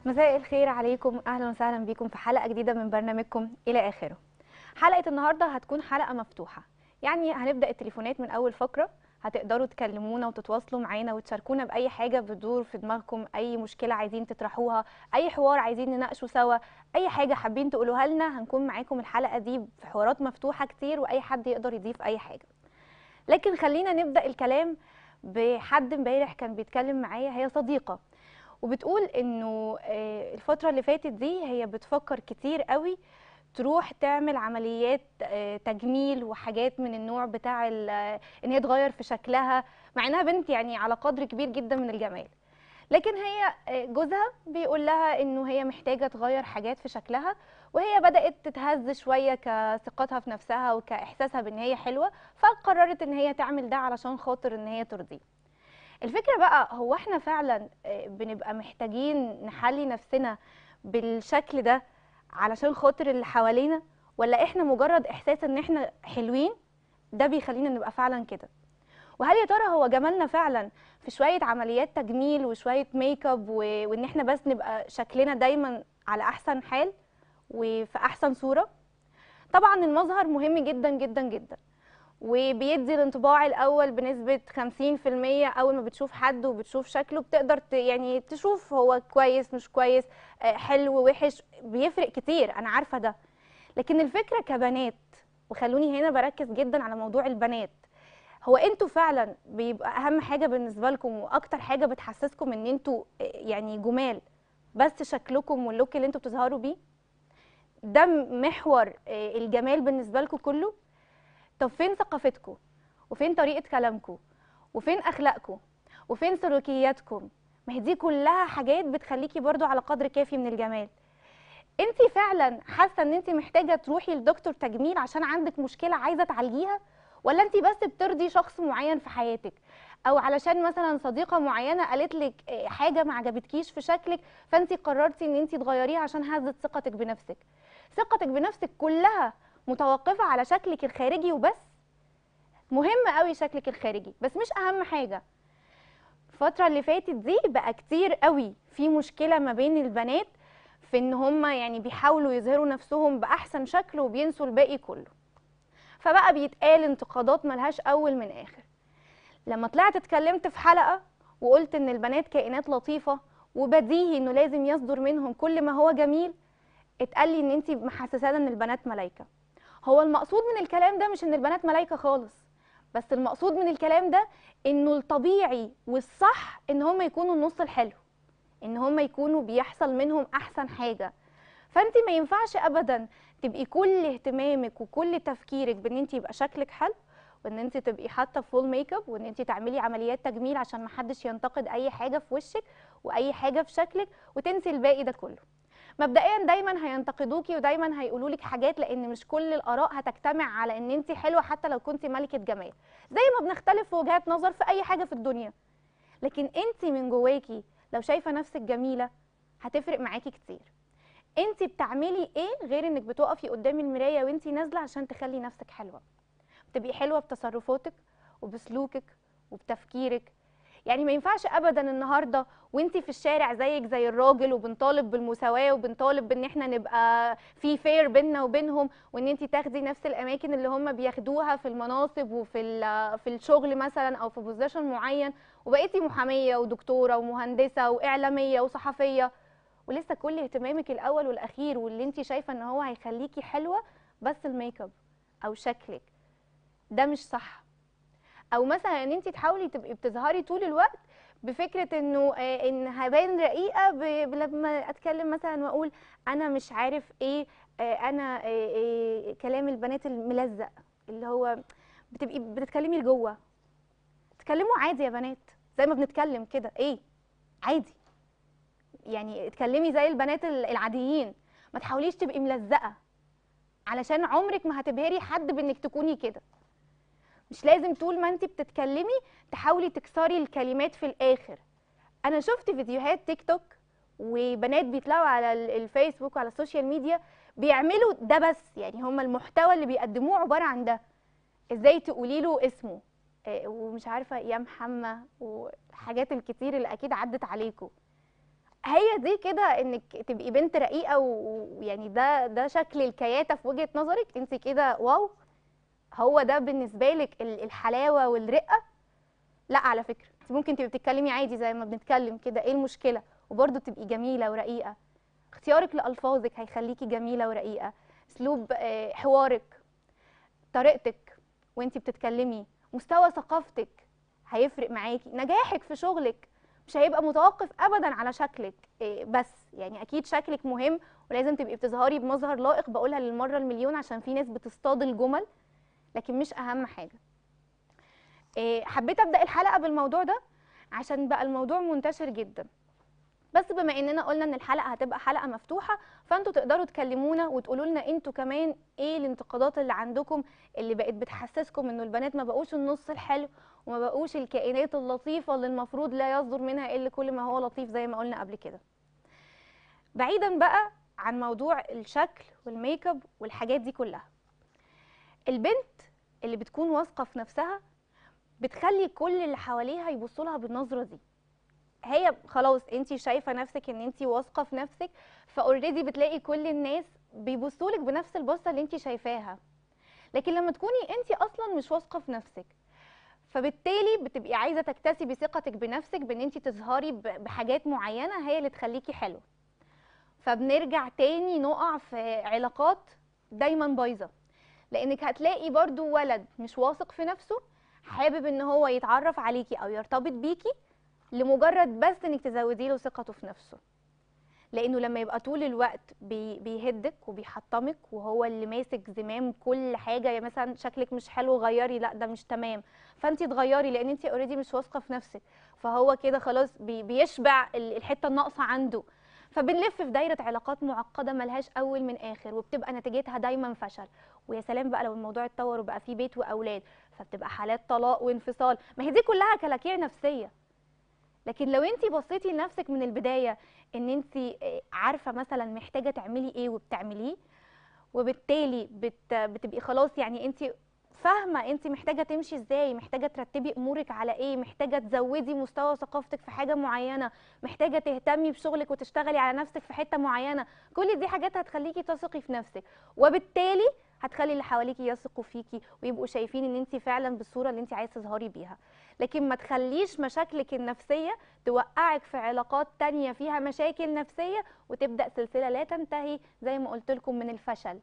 مساء الخير عليكم اهلا وسهلا بيكم في حلقه جديده من برنامجكم الى اخره حلقه النهارده هتكون حلقه مفتوحه يعني هنبدا التليفونات من اول فقره هتقدروا تكلمونا وتتواصلوا معانا وتشاركونا باي حاجه بتدور في دماغكم اي مشكله عايزين تطرحوها اي حوار عايزين نناقشه سوا اي حاجه حابين تقولوها لنا هنكون معاكم الحلقه دي في حوارات مفتوحه كتير واي حد يقدر يضيف اي حاجه لكن خلينا نبدا الكلام بحد امبارح كان بيتكلم معايا هي صديقه وبتقول انه آه، الفتره اللي فاتت دي هي بتفكر كتير قوي تروح تعمل عمليات آه، تجميل وحاجات من النوع بتاع ال- آه، ان هي تغير في شكلها مع انها بنت يعني على قدر كبير جدا من الجمال لكن هي آه، جوزها بيقول لها انه هي محتاجه تغير حاجات في شكلها وهي بدات تتهز شويه كثقتها في نفسها وكاحساسها بان هي حلوه فقررت ان هي تعمل ده علشان خاطر ان هي ترضيه الفكرة بقى هو احنا فعلا آه، بنبقى محتاجين نحلي نفسنا بالشكل ده علشان خاطر اللي حوالينا ولا احنا مجرد احساس ان احنا حلوين ده بيخلينا نبقى فعلا كده وهل يا ترى هو جمالنا فعلا في شوية عمليات تجميل وشوية ميك اب و... وان احنا بس نبقى شكلنا دايما على احسن حال وفي احسن صورة طبعا المظهر مهم جدا جدا جدا وبيدي الانطباع الاول بنسبه 50% اول ما بتشوف حد وبتشوف شكله بتقدر ت- يعني تشوف هو كويس مش كويس آه، حلو وحش بيفرق كتير انا عارفه ده لكن الفكره كبنات وخلوني هنا بركز جدا على موضوع البنات هو انتوا فعلا بيبقى اهم حاجه بالنسبه لكم واكتر حاجه بتحسسكم ان انتوا آه، يعني جمال بس شكلكم واللوك اللي انتوا بتظهروا بيه ده محور آه، الجمال بالنسبه لكم كله طب فين ثقافتكم وفين طريقة كلامكم وفين أخلاقكم وفين سلوكياتكم ما هي دي كلها حاجات بتخليكي برضو على قدر كافي من الجمال انت فعلا حاسة ان انت محتاجة تروحي لدكتور تجميل عشان عندك مشكلة عايزة تعالجيها ولا انت بس بترضي شخص معين في حياتك او علشان مثلا صديقة معينة قالت لك اه، حاجة ما عجبتكيش في شكلك فانت قررتي ان انت تغيريها عشان هزت ثقتك بنفسك ثقتك بنفسك كلها متوقفة على شكلك الخارجي وبس مهم قوي شكلك الخارجي بس مش اهم حاجة الفترة اللي فاتت دي بقى كتير قوي في مشكلة ما بين البنات في ان هم يعني بيحاولوا يظهروا نفسهم بأحسن شكل وبينسوا الباقي كله فبقى بيتقال انتقادات ملهاش اول من اخر لما طلعت اتكلمت في حلقة وقلت ان البنات كائنات لطيفة وبديهي انه لازم يصدر منهم كل ما هو جميل اتقال لي ان انت محسسانا ان البنات ملايكه هو المقصود من الكلام ده مش ان البنات ملايكه خالص بس المقصود من الكلام ده انه الطبيعي والصح ان هم يكونوا النص الحلو ان هم يكونوا بيحصل منهم احسن حاجه فانت ما ينفعش ابدا تبقي كل اهتمامك وكل تفكيرك بان انت يبقى شكلك حلو وان انت تبقي حاطه فول ميك اب وان انت تعملي عمليات تجميل عشان ما حدش ينتقد اي حاجه في وشك واي حاجه في شكلك وتنسي الباقي ده كله مبدئيا دايما هينتقدوكي ودايما هيقولوا لك حاجات لان مش كل الاراء هتجتمع على ان انت حلوه حتى لو كنت ملكه جمال زي ما بنختلف في وجهات نظر في اي حاجه في الدنيا لكن انت من جواكي لو شايفه نفسك جميله هتفرق معاكي كتير انت بتعملي ايه غير انك بتقفي قدام المرايه وانت نازله عشان تخلي نفسك حلوه بتبقي حلوه بتصرفاتك وبسلوكك وبتفكيرك يعني ما ينفعش ابدا النهارده وانت في الشارع زيك زي الراجل وبنطالب بالمساواه وبنطالب بان احنا نبقى في فير بيننا وبينهم وان انت تاخدي نفس الاماكن اللي هم بياخدوها في المناصب وفي ال- في الشغل مثلا او في بوزيشن معين وبقيتي محاميه ودكتوره ومهندسه واعلاميه وصحفيه ولسه كل اهتمامك الاول والاخير واللي انت شايفه ان هو هيخليكي حلوه بس الميك اب او شكلك ده مش صح او مثلا ان انت تحاولي تبقي بتظهري طول الوقت بفكره انه آه، ان هبان رقيقه ب- ب- لما اتكلم مثلا واقول انا مش عارف ايه آه، انا آه، آه، كلام البنات الملزق اللي هو بتبقي بتتكلمي لجوه اتكلموا عادي يا بنات زي ما بنتكلم كده ايه عادي يعني اتكلمي زي البنات ال- العاديين ما تحاوليش تبقي ملزقه علشان عمرك ما هتبهري حد بانك تكوني كده مش لازم طول ما انت بتتكلمي تحاولي تكسري الكلمات في الاخر انا شفت فيديوهات تيك توك وبنات بيطلعوا على ال- الفيسبوك وعلى السوشيال ميديا بيعملوا ده بس يعني هم المحتوى اللي بيقدموه عباره عن ده ازاي تقولي له اسمه آه، ومش عارفه يا محمد والحاجات الكتير اللي اكيد عدت عليكم هي دي كده انك تبقي بنت رقيقه و- ويعني ده ده شكل الكياتة في وجهة نظرك انت كده واو هو ده بالنسبه لك ال- الحلاوه والرقه لا على فكره انت ممكن تبقي بتتكلمي عادي زي ما بنتكلم كده ايه المشكله وبرضه تبقي جميله ورقيقه اختيارك لالفاظك هيخليكي جميله ورقيقه اسلوب آه، حوارك طريقتك وانت بتتكلمي مستوى ثقافتك هيفرق معاكي نجاحك في شغلك مش هيبقى متوقف ابدا على شكلك إيه، بس يعني اكيد شكلك مهم ولازم تبقي بتظهري بمظهر لائق بقولها للمره المليون عشان في ناس بتصطاد الجمل لكن مش اهم حاجه إيه، حبيت ابدا الحلقه بالموضوع ده عشان بقى الموضوع منتشر جدا بس بما اننا قلنا ان الحلقه هتبقى حلقه مفتوحه فانتوا تقدروا تكلمونا وتقولوا لنا انتوا كمان ايه الانتقادات اللي عندكم اللي بقت بتحسسكم انه البنات ما بقوش النص الحلو وما بقوش الكائنات اللطيفه اللي المفروض لا يصدر منها الا كل ما هو لطيف زي ما قلنا قبل كده بعيدا بقى عن موضوع الشكل والميك اب والحاجات دي كلها البنت اللي بتكون واثقه في نفسها بتخلي كل اللي حواليها يبصوا لها بالنظره دي هي خلاص انت شايفه نفسك ان انت واثقه في نفسك فاوريدي بتلاقي كل الناس بيبصوا لك بنفس البصه اللي انت شايفاها لكن لما تكوني انت اصلا مش واثقه في نفسك فبالتالي بتبقي عايزه تكتسبي ثقتك بنفسك بان انت تظهري ب- بحاجات معينه هي اللي تخليكي حلوه فبنرجع تاني نقع في علاقات دايما بايظه لانك هتلاقي برضو ولد مش واثق في نفسه حابب ان هو يتعرف عليكي او يرتبط بيكي لمجرد بس انك تزودي له ثقته في نفسه لانه لما يبقى طول الوقت بي بيهدك وبيحطمك وهو اللي ماسك زمام كل حاجه يا مثلا شكلك مش حلو غيري لا ده مش تمام فانت تغيري لان انت اوريدي مش واثقه في نفسك فهو كده خلاص بي بيشبع ال- الحته الناقصه عنده فبنلف في دايره علاقات معقده ملهاش اول من اخر وبتبقى نتيجتها دايما فشل ويا سلام بقى لو الموضوع اتطور وبقى فيه بيت واولاد فبتبقى حالات طلاق وانفصال ما هي دي كلها كلاكيع نفسيه لكن لو انت بصيتي لنفسك من البدايه ان انت عارفه مثلا محتاجه تعملي ايه وبتعمليه وبالتالي بت بتبقي خلاص يعني انت فاهمه انت محتاجه تمشي ازاي محتاجه ترتبي امورك على ايه محتاجه تزودي مستوى ثقافتك في حاجه معينه محتاجه تهتمي بشغلك وتشتغلي على نفسك في حته معينه كل دي حاجات هتخليكي تثقي في نفسك وبالتالي هتخلي اللي حواليكي يثقوا فيكي ويبقوا شايفين ان انت فعلا بالصوره اللي انت عايزه تظهري بيها لكن ما تخليش مشاكلك النفسيه توقعك في علاقات تانية فيها مشاكل نفسيه وتبدا سلسله لا تنتهي زي ما قلت لكم من الفشل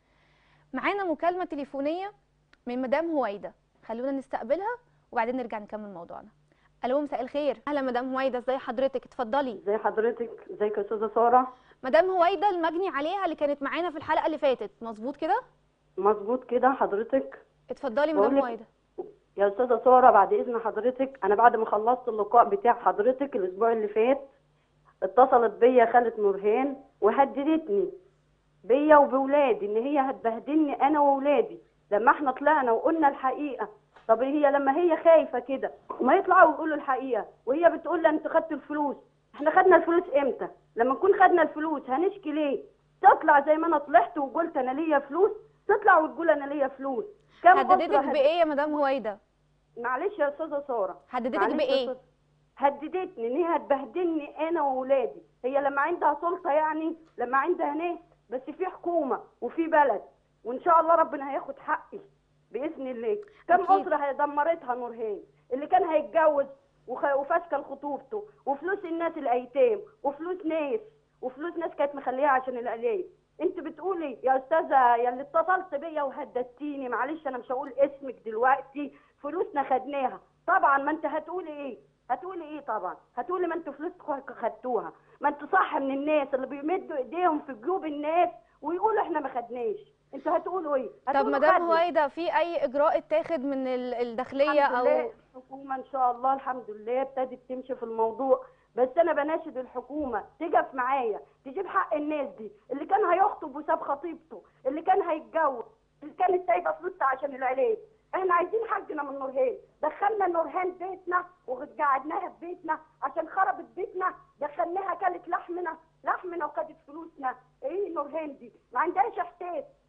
معانا مكالمه تليفونيه من مدام هويده خلونا نستقبلها وبعدين نرجع نكمل موضوعنا الو مساء الخير اهلا مدام هويده ازي حضرتك اتفضلي ازي حضرتك ازيك يا استاذه ساره مدام هويده المجني عليها اللي كانت معانا في الحلقه اللي فاتت مظبوط كده مظبوط كده حضرتك اتفضلي مدام بقولك- هويده يا استاذه ساره بعد اذن حضرتك انا بعد ما خلصت اللقاء بتاع حضرتك الاسبوع اللي فات اتصلت بيا خاله نورهان وهددتني بيا وبولادي ان هي هتبهدلني انا واولادي لما احنا طلعنا وقلنا الحقيقه طب هي لما هي خايفه كده وما يطلعوا ويقولوا الحقيقه وهي بتقول لها انت خدت الفلوس احنا خدنا الفلوس امتى لما نكون خدنا الفلوس هنشكي ليه تطلع زي ما انا طلعت وقلت انا ليا فلوس تطلع وتقول انا ليا فلوس كم هددتك أسرة هد- بايه يا مدام هويده معلش يا استاذه ساره هددتك معلش يا بايه أستاذة- هددتني ان هي هتبهدلني انا واولادي هي لما عندها سلطه يعني لما عندها ناس بس في حكومه وفي بلد وان شاء الله ربنا هياخد حقي باذن الله كم أكيد. اسره هي دمرتها نورهان اللي كان هيتجوز وخ- وفشكل خطوبته وفلوس الناس الايتام وفلوس ناس وفلوس ناس كانت مخليها عشان العلاج انت بتقولي يا استاذه يا اللي اتصلت بيا وهددتيني معلش انا مش هقول اسمك دلوقتي فلوسنا خدناها طبعا ما انت هتقولي ايه هتقولي ايه طبعا هتقولي ما انتوا فلوسكم خدتوها ما انتوا صح من الناس اللي بيمدوا ايديهم في جيوب الناس ويقولوا احنا ما خدناش انتوا هتقولوا ايه طب هتقولوا مدام خدنا. هويده في اي اجراء اتاخد من ال- الداخليه الحمد لله او الحكومة إن شاء الله الحمد لله ابتدت تمشي في الموضوع بس أنا بناشد الحكومة تقف معايا تجيب حق الناس دي اللي كان هيخطب وساب خطيبته اللي كان هيتجوز اللي كانت سايبة فلوسها عشان العلاج احنا عايزين حقنا من نورهان دخلنا نورهان بيتنا وقعدناها في بيتنا عشان خربت بيتنا دخلناها كلت لحمنا لحمنا وخدت فلوسنا ايه نورهان دي ما عندهاش احساس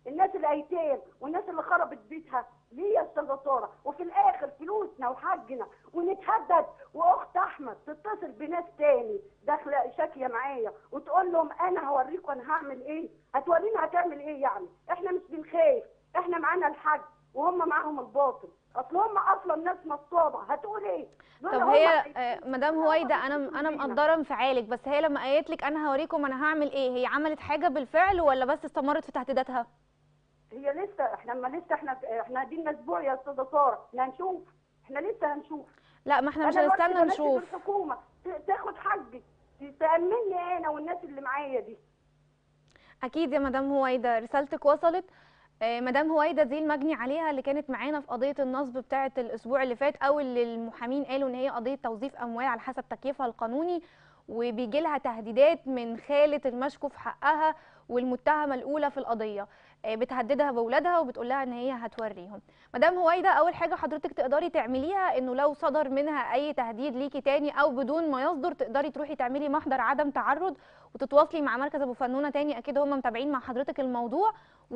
الناس الايتام والناس اللي خربت بيتها ليه يا استاذه ساره وفي الاخر فلوسنا وحجنا ونتهدد واخت احمد تتصل بناس تاني داخله شاكيه معايا وتقول لهم انا هوريكم انا هعمل ايه هتورينا هتعمل ايه يعني احنا مش بنخاف احنا معانا الحج وهم معاهم الباطل اصل هم اصلا ناس نصابه هتقول ايه دول طب هم هي عايزين- آه، مدام هويدا انا انا بينا. مقدره انفعالك بس هي لما قالت لك انا هوريكم انا هعمل ايه هي عملت حاجه بالفعل ولا بس استمرت في تهديداتها هي لسه احنا ما لسه احنا احنا قاعدين اسبوع يا استاذه ساره احنا هنشوف احنا لسه هنشوف لا ما احنا مش أنا دلوقتي هنستنى بمثل نشوف الحكومه ت- تاخد حقي ت- تامني انا والناس اللي معايا دي اكيد يا مدام هويدا رسالتك وصلت آه، مدام هويدا دي المجني عليها اللي كانت معانا في قضيه النصب بتاعه الاسبوع اللي فات او اللي المحامين قالوا ان هي قضيه توظيف اموال على حسب تكييفها القانوني وبيجي لها تهديدات من خاله المشكو في حقها والمتهمه الاولى في القضيه آه، بتهددها باولادها وبتقول لها ان هي هتوريهم مدام هويدا اول حاجه حضرتك تقدري تعمليها انه لو صدر منها اي تهديد ليكي تاني او بدون ما يصدر تقدري تروحي تعملي محضر عدم تعرض وتتواصلي مع مركز ابو فنونه تاني اكيد هم متابعين مع حضرتك الموضوع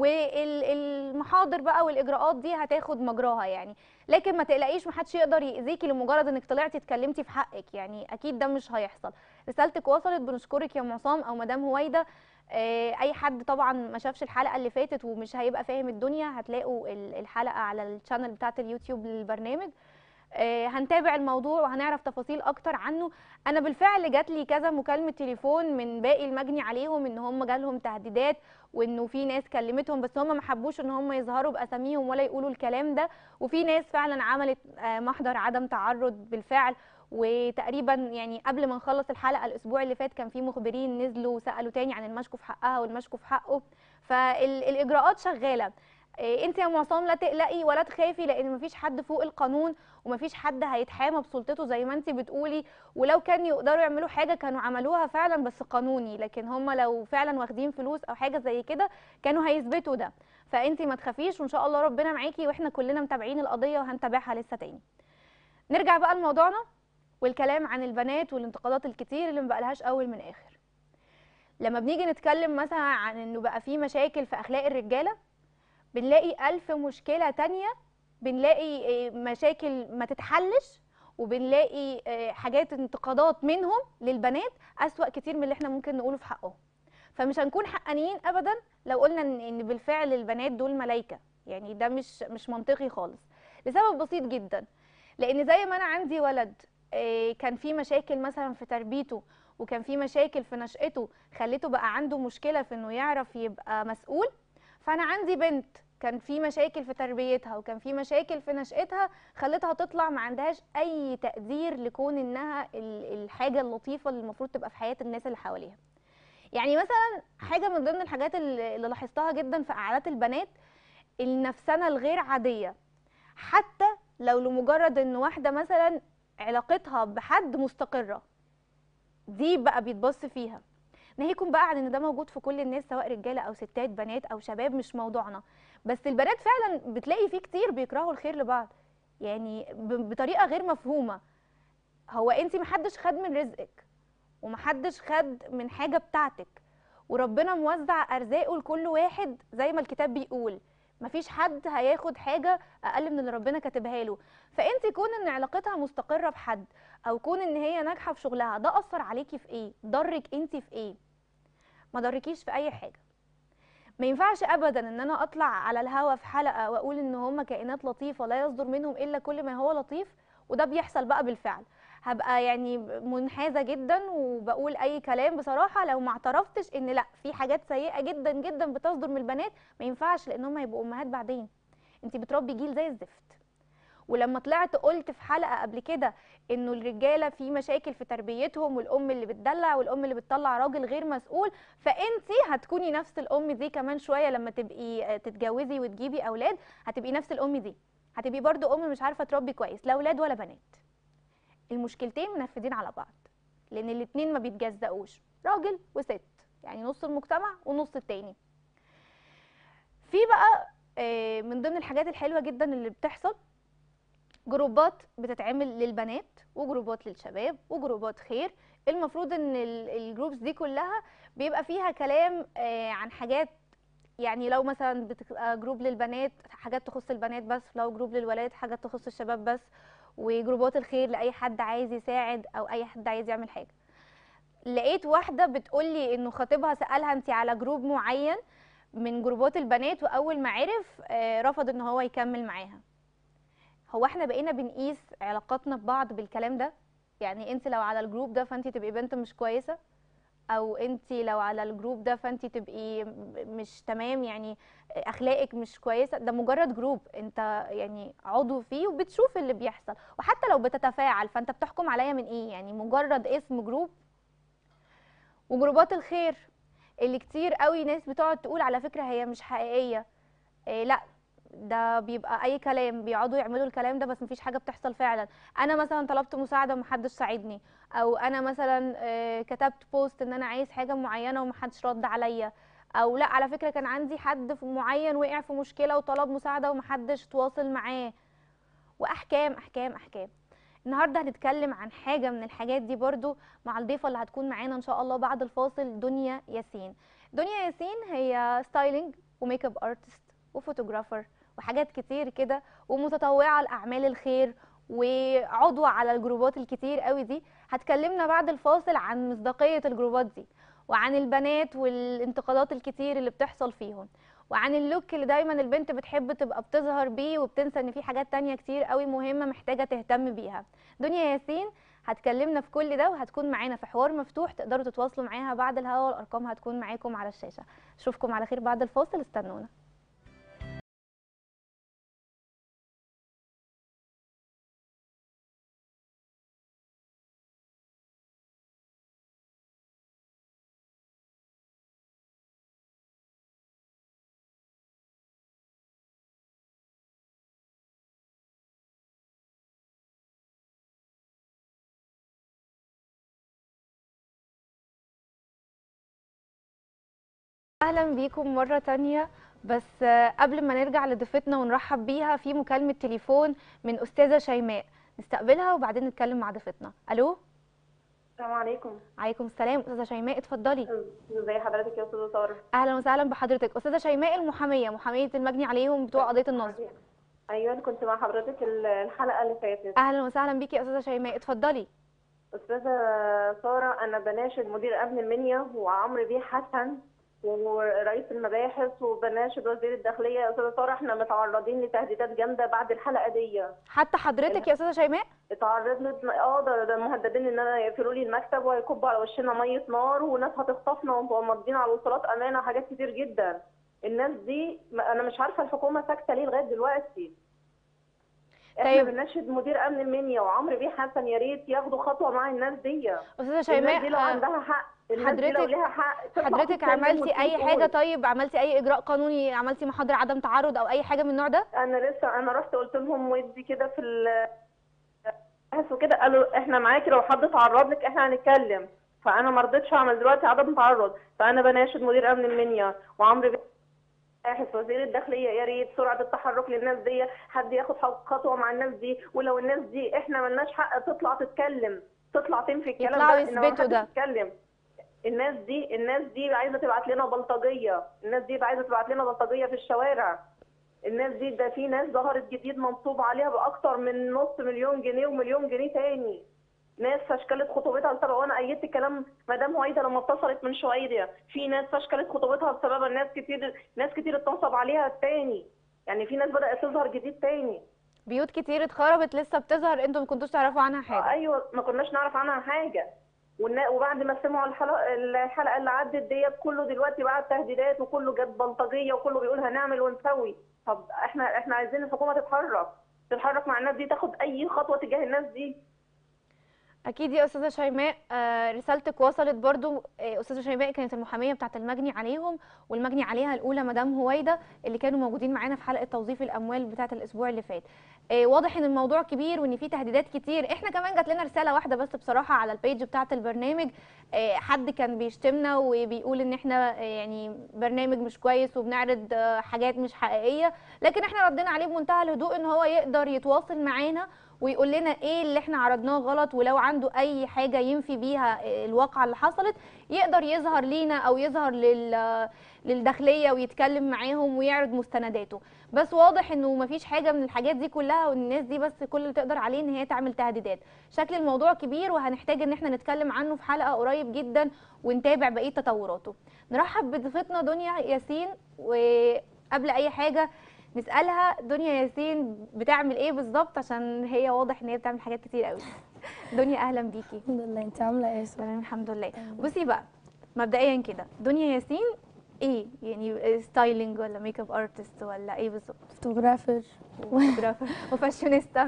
والمحاضر بقى والاجراءات دي هتاخد مجراها يعني لكن ما تقلقيش محدش يقدر يأذيكي لمجرد انك طلعتي اتكلمتي في حقك يعني اكيد ده مش هيحصل رسالتك وصلت بنشكرك يا معصام او مدام هويدا آه، اي حد طبعا ما شافش الحلقه اللي فاتت ومش هيبقى فاهم الدنيا هتلاقوا ال- الحلقه على الشانل بتاعت اليوتيوب للبرنامج آه، هنتابع الموضوع وهنعرف تفاصيل اكتر عنه انا بالفعل جات لي كذا مكالمه تليفون من باقي المجني عليهم ان هم جالهم تهديدات وانه في ناس كلمتهم بس هم ما حبوش ان هم يظهروا باساميهم ولا يقولوا الكلام ده وفي ناس فعلا عملت آه، محضر عدم تعرض بالفعل وتقريبا يعني قبل ما نخلص الحلقه الاسبوع اللي فات كان في مخبرين نزلوا وسالوا تاني عن المشكو في حقها والمشكو في حقه فالاجراءات شغاله إيه، انت يا معصام لا تقلقي ولا تخافي لان مفيش حد فوق القانون ومفيش حد هيتحامى بسلطته زي ما انت بتقولي ولو كان يقدروا يعملوا حاجه كانوا عملوها فعلا بس قانوني لكن هم لو فعلا واخدين فلوس او حاجه زي كده كانوا هيثبتوا ده فانت ما تخافيش وان شاء الله ربنا معاكي واحنا كلنا متابعين القضيه وهنتابعها لسه تاني نرجع بقى لموضوعنا والكلام عن البنات والانتقادات الكتير اللي مبقالهاش اول من اخر لما بنيجي نتكلم مثلا عن انه بقى في مشاكل في اخلاق الرجاله بنلاقي ألف مشكلة تانية بنلاقي آه، مشاكل ما تتحلش وبنلاقي آه، حاجات انتقادات منهم للبنات أسوأ كتير من اللي احنا ممكن نقوله في حقهم فمش هنكون حقانيين أبدا لو قلنا إن إن بالفعل البنات دول ملايكة يعني ده مش مش منطقي خالص لسبب بسيط جدا لأن زي ما أنا عندي ولد آه، كان في مشاكل مثلا في تربيته وكان في مشاكل في نشأته خليته بقى عنده مشكلة في إنه يعرف يبقى مسؤول فانا عندي بنت كان في مشاكل في تربيتها وكان في مشاكل في نشأتها خلتها تطلع ما عندهاش اي تقدير لكون انها ال- الحاجه اللطيفه اللي المفروض تبقى في حياه الناس اللي حواليها يعني مثلا حاجه من ضمن الحاجات اللي اللي لاحظتها جدا في قعدات البنات النفسنه الغير عاديه حتى لو لمجرد ان واحده مثلا علاقتها بحد مستقره دي بقى بيتبص فيها ناهيكم بقى عن ان ده موجود في كل الناس سواء رجاله او ستات بنات او شباب مش موضوعنا بس البنات فعلا بتلاقي فيه كتير بيكرهوا الخير لبعض يعني ب- بطريقه غير مفهومه هو انت محدش خد من رزقك ومحدش خد من حاجه بتاعتك وربنا موزع ارزاقه لكل واحد زي ما الكتاب بيقول مفيش حد هياخد حاجه اقل من اللي ربنا كاتبها له فانت كون ان علاقتها مستقره بحد او كون ان هي ناجحه في شغلها ده اثر عليكي في ايه ضرك انت في ايه ما ضركيش في اي حاجه ما ينفعش ابدا ان انا اطلع على الهوا في حلقه واقول ان هم كائنات لطيفه لا يصدر منهم الا كل ما هو لطيف وده بيحصل بقى بالفعل هبقى يعني منحازه جدا وبقول اي كلام بصراحه لو ما اعترفتش ان لا في حاجات سيئه جدا جدا بتصدر من البنات ما ينفعش لان هم هيبقوا امهات بعدين انت بتربي جيل زي الزفت ولما طلعت قلت في حلقه قبل كده انه الرجاله في مشاكل في تربيتهم والام اللي بتدلع والام اللي بتطلع راجل غير مسؤول فانتي هتكوني نفس الام دي كمان شويه لما تبقي آه، تتجوزي وتجيبي اولاد هتبقي نفس الام دي هتبقي برضو ام مش عارفه تربي كويس لا اولاد ولا بنات المشكلتين منفذين على بعض لان الاتنين ما بيتجزأوش راجل وست يعني نص المجتمع ونص التاني في بقى آه، من ضمن الحاجات الحلوه جدا اللي بتحصل جروبات بتتعمل للبنات وجروبات للشباب وجروبات خير المفروض ان ال- الجروبس دي كلها بيبقى فيها كلام آه، عن حاجات يعني لو مثلا بتبقى جروب للبنات حاجات تخص البنات بس لو جروب للولاد حاجات تخص الشباب بس وجروبات الخير لاي حد عايز يساعد او اي حد عايز يعمل حاجه لقيت واحده بتقولي انه خطيبها سالها انت على جروب معين من جروبات البنات واول ما عرف آه، رفض ان هو يكمل معاها هو احنا بقينا بنقيس علاقاتنا ببعض بالكلام ده يعني انت لو على الجروب ده فانت تبقي بنت مش كويسه او انت لو على الجروب ده فانت تبقي م- مش تمام يعني اخلاقك مش كويسه ده مجرد جروب انت يعني عضو فيه وبتشوف اللي بيحصل وحتى لو بتتفاعل فانت بتحكم عليا من ايه يعني مجرد اسم جروب وجروبات الخير اللي كتير قوي ناس بتقعد تقول على فكره هي مش حقيقيه إيه لا ده بيبقى اي كلام بيقعدوا يعملوا الكلام ده بس مفيش حاجه بتحصل فعلا انا مثلا طلبت مساعده ومحدش ساعدني او انا مثلا آه، كتبت بوست ان انا عايز حاجه معينه ومحدش رد عليا او لا على فكره كان عندي حد في معين وقع في مشكله وطلب مساعده ومحدش تواصل معاه واحكام احكام احكام النهارده هنتكلم عن حاجه من الحاجات دي برضو مع الضيفه اللي هتكون معانا ان شاء الله بعد الفاصل دنيا ياسين دنيا ياسين هي ستايلينج وميك اب ارتست وفوتوغرافر وحاجات كتير كده ومتطوعه لاعمال الخير وعضوة على الجروبات الكتير قوي دي هتكلمنا بعد الفاصل عن مصداقية الجروبات دي وعن البنات والانتقادات الكتير اللي بتحصل فيهم وعن اللوك اللي دايما البنت بتحب تبقى بتظهر بيه وبتنسى ان في حاجات تانية كتير قوي مهمة محتاجة تهتم بيها دنيا ياسين هتكلمنا في كل ده وهتكون معانا في حوار مفتوح تقدروا تتواصلوا معاها بعد الهوا والارقام هتكون معاكم على الشاشة اشوفكم على خير بعد الفاصل استنونا اهلا بيكم مره تانية بس آه، قبل ما نرجع لضيفتنا ونرحب بيها في مكالمه تليفون من استاذه شيماء نستقبلها وبعدين نتكلم مع ضيفتنا الو السلام عليكم عليكم السلام استاذه شيماء اتفضلي ازي حضرتك يا استاذه ساره اهلا وسهلا بحضرتك استاذه شيماء المحاميه محاميه المجني عليهم بتوع قضيه النصب ايوه أنا كنت مع حضرتك ال- الحلقه اللي فاتت اهلا وسهلا بيكي يا استاذه شيماء اتفضلي استاذه ساره انا بناشد مدير امن المنيا وعمرو بيه حسن ورئيس المباحث وبناشد وزير الداخليه يا استاذه ساره احنا متعرضين لتهديدات جامده بعد الحلقه دي حتى حضرتك يا استاذه شيماء اتعرضنا اه ده ده مهددين ان انا يقفلوا لي المكتب وهيكبوا على وشنا ميه نار وناس هتخطفنا ومضين على وصولات امانه وحاجات كتير جدا الناس دي ما- انا مش عارفه الحكومه ساكته ليه لغايه دلوقتي احنا طيب. بنناشد مدير امن المنيا وعمرو بيه حسن يا ريت ياخدوا خطوه مع الناس دي استاذه الناس دي لو شيماء آه، عندها حق الناس دي لو حضرتك- ليها حق تطلع حضرتك تتكلم عملتي اي وتقول. حاجه طيب عملتي اي اجراء قانوني عملتي محاضره عدم تعرض او اي حاجه من النوع ده انا لسه انا رحت قلت لهم ودي كده في ال بحثوا كده قالوا احنا معاكي لو حد تعرض لك احنا هنتكلم فانا ما رضيتش اعمل دلوقتي عدم تعرض فانا بناشد مدير امن المنيا وعمرو بيه باحث وزير الداخليه يا ريت سرعه التحرك للناس دي حد ياخد خطوه مع الناس دي ولو الناس دي احنا ملناش حق تطلع تتكلم تطلع تنفي الكلام يطلعوا ده إنما يثبتوا محدش ده. يتكلم الناس دي الناس دي عايزه تبعت لنا بلطجيه الناس دي عايزه تبعت لنا بلطجيه في الشوارع الناس دي ده في ناس ظهرت جديد منصوب عليها باكتر من نص مليون جنيه ومليون جنيه تاني ناس فشكلت خطوبتها بسبب وانا ايدت كلام مدام هويدا لما اتصلت من شويه في ناس فشكلت خطوبتها بسبب الناس كتير ناس كتير اتنصب عليها تاني يعني في ناس بدات تظهر جديد تاني بيوت كتير اتخربت لسه بتظهر انتوا ما كنتوش تعرفوا عنها آه، حاجه ايوه ما كناش نعرف عنها حاجه والنا- وبعد ما سمعوا الحلقه الحلقه اللي عدت ديت كله دلوقتي بقى تهديدات وكله جت بلطجيه وكله بيقول هنعمل ونسوي طب احنا احنا عايزين الحكومه تتحرك تتحرك مع الناس دي تاخد اي خطوه تجاه الناس دي اكيد يا استاذه شيماء آه، رسالتك وصلت برضو آه، استاذه شيماء كانت المحاميه بتاعه المجني عليهم والمجني عليها الاولى مدام هويدا اللي كانوا موجودين معانا في حلقه توظيف الاموال بتاعه الاسبوع اللي فات آه، واضح ان الموضوع كبير وان في تهديدات كتير احنا كمان جات لنا رساله واحده بس بصراحه على البيج بتاعه البرنامج آه، حد كان بيشتمنا وبيقول ان احنا آه، يعني برنامج مش كويس وبنعرض آه، حاجات مش حقيقيه لكن احنا ردينا عليه بمنتهى الهدوء ان هو يقدر يتواصل معانا ويقول لنا ايه اللي احنا عرضناه غلط ولو عنده اي حاجه ينفي بيها الواقعه اللي حصلت يقدر يظهر لينا او يظهر لل للداخليه ويتكلم معاهم ويعرض مستنداته بس واضح انه مفيش حاجه من الحاجات دي كلها والناس دي بس كل اللي تقدر عليه ان هي تعمل تهديدات شكل الموضوع كبير وهنحتاج ان احنا نتكلم عنه في حلقه قريب جدا ونتابع بقيه تطوراته نرحب بضيفتنا دنيا ياسين وقبل اي حاجه نسالها دنيا ياسين بتعمل ايه بالظبط عشان هي واضح ان هي بتعمل حاجات كتير قوي دنيا اهلا بيكي الحمد لله انت عامله ايه يا سو؟ تمام الحمد لله تمام. بصي بقى مبدئيا كده دنيا ياسين ايه يعني ستايلينج ولا ميك اب ارتست ولا ايه بالظبط فوتوغرافر وفوتوغرافر وفاشونيستا